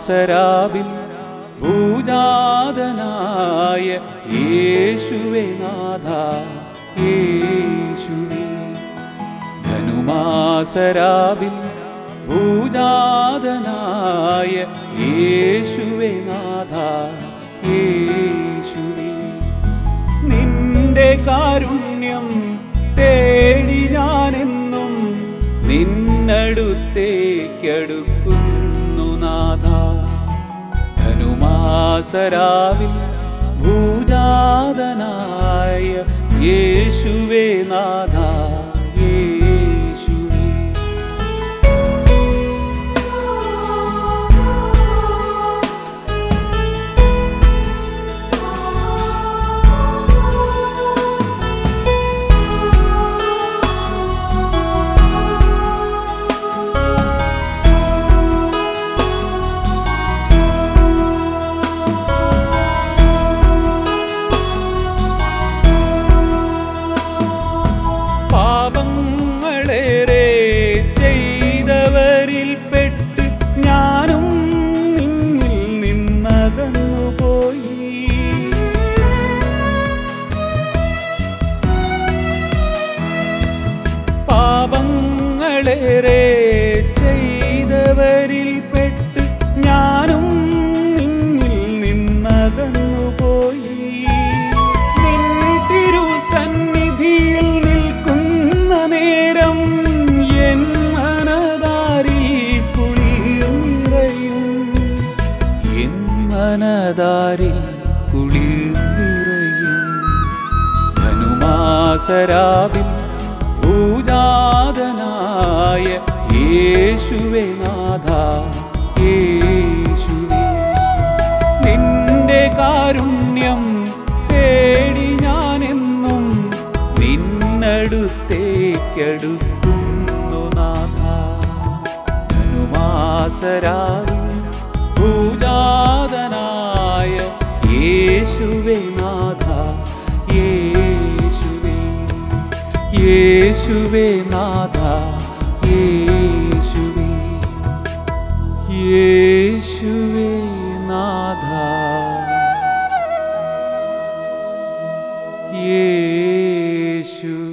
ധനുമാസരാവിൽ പൂജാതനായ യേശുവേ നാഥ യേശുവേ ധനുമാസരാവിൽ പൂജാതനായ യേശുവേ നാഥ യേശുവേ നിന്റെ കാരുണ്യം തേടി ഞാനെന്നും നിന്നടുത്തേക്കടുക്കുന്നു നാഥ ധനുമാസരാവിൽ ഭൂജാതനായ യേശുവേ നാഥ യേശുവേ പാപങ്ങളേറെ ചെയ്തവരിൽ പെട്ട് ഞാനും നിന്നിൽ നിന്നകന്നുപോയി പാപങ്ങളേറെ ചെയ്തവരിൽ പെട്ട് ഞാനും നിന്നിൽ നിന്നകന്നുപോയി നിൻ തിരുസന്നിധിയിൽ നിൽക്കുന്ന നേരം എൻ മനതാരിൽ കുളിർ നിറയും എൻ മനതാരിൽ കുളിർ നിറയും ധനുമാസരാവിൽ പൂജാതനായ യേശുവേ നാഥ യേശുവേ നിന്റെ കാരുണ്യം തേടി ഞാനെന്നും നിന്നടുത്തേക്കടുക്കുന്നു നാഥ ധനുമാസരാവിൽ പൂജാതനായ യേശുവേ നാഥ യേശുവേ യേശുവേ നാഥ യേശുവേ യേശുവേ നാഥ യേശുവേ